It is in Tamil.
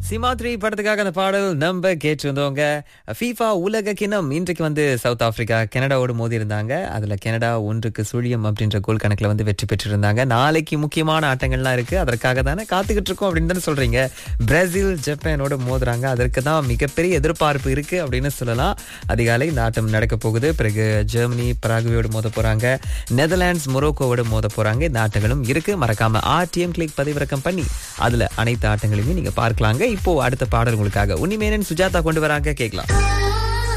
சிமாத்ரி படத்துக்காக அந்த பாடல் நம்ம கேட்டு வந்தவங்க ஃபீஃபா உலக கிணம் இன்றைக்கு வந்து சவுத் ஆப்பிரிக்கா கனடாவோடு மோதி இருந்தாங்க அதுல கனடா ஒன்றுக்கு சுழியம் அப்படின்ற கோல் கணக்குல வந்து வெற்றி பெற்றிருந்தாங்க நாளைக்கு முக்கியமான ஆட்டங்கள்லாம் இருக்கு அதற்காக தானே காத்துக்கிட்டு இருக்கோம் அப்படின்னு தானே சொல்றீங்க பிரேசில் ஜப்பானோட மோதுறாங்க அதற்கு தான் மிகப்பெரிய எதிர்பார்ப்பு இருக்கு அப்படின்னு சொல்லலாம் அதிகாலை இந்த ஆட்டம் நடக்க போகுது பிறகு ஜெர்மனி பராகுவேயோடு மோத போறாங்க நெதர்லாண்ட்ஸ் மொரோக்கோவோடு மோத போறாங்க இந்த ஆட்டங்களும் இருக்கு மறக்காம ஆர்டிஎம் கிளிக் பதிவிறக்கம் பண்ணி அதுல அனைத்து ஆட்டங்களையுமே நீங்க பார்க்கலாங்க இப்போ அடுத்த பாடல் உங்களுக்காக உன்னிமேனன் சுஜாதா கொண்டு வராங்க கேட்கலாம்